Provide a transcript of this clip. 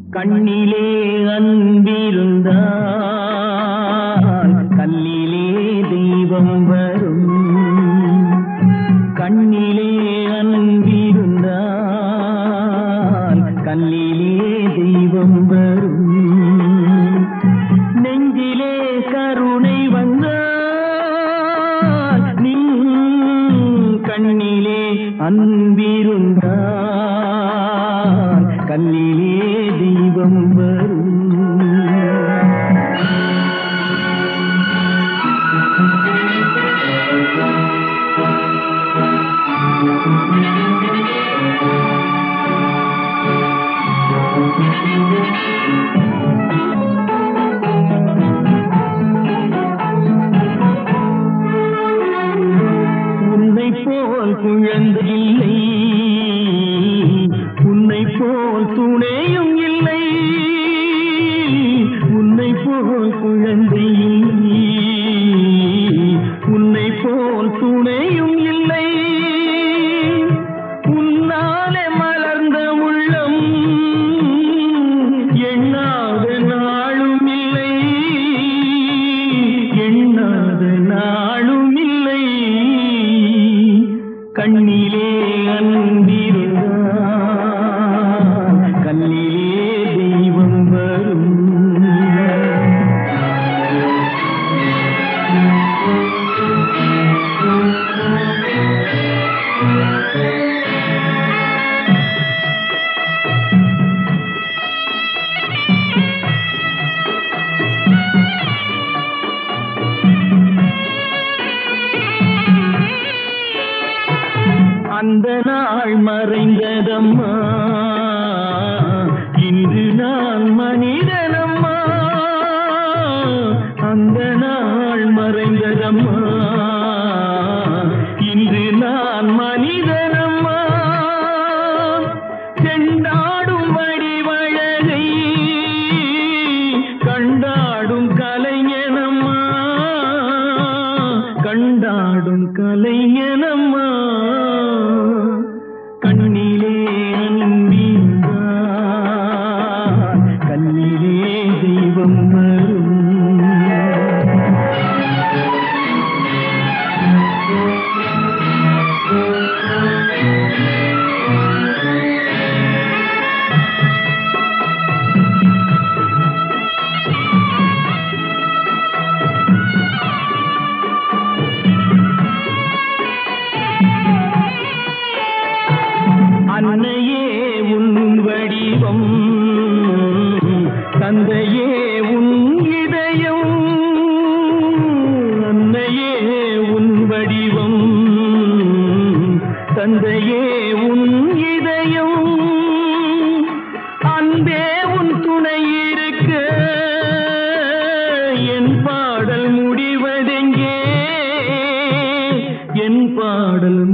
கண்ணிலே அன்பிருந்தால் கல்லிலே தெய்வம் வரும் கண்ணிலே அன்பிருந்தால் கல்லிலே தெய்வம் வரும் நெஞ்சிலே கருணை வந்தால் நின் கண்ணிலே அன்பிருந்தால் கல்லிலே தெய்வம் வரும் உன்னை போல் குழந்தை இல்லை உன்னை போல் துணையும் இல்லை உன்னை போல் குழந்தை இல்லை உன்னை போல் துணையும் இல்லை உன்னாலே மலர்ந்த உள்ளம் எண்ணாத நாளும் இல்லை எண்ணாத நாளும் இல்லை கண்ணிலே அன்பிருந்தால் கண்ணிலே தெய்வம் வரும் அந்த நாள் மறைந்ததம்மா இன்று நான் மனிதனம்மா அந்த நாள் மறைந்ததம்மா இன்று நான் மனிதனம்மா செண்டாடும் வடிவழகை கண்டாடும் கலைஞனம்மா கண்டாடும் கலைஞனம்மா கண்ணிலே அன்பிந்தால் கண்ணிலே தெய்வம் வரும் அன்னையே உன் வடிவம் தந்தையே உன் இதயம் அன்னையே உன் வடிவம் தந்தையே உன் இதயம் அன்பே உன் துணை இருக்க என் பாடல் முடிவதெங்கே என் பாடல்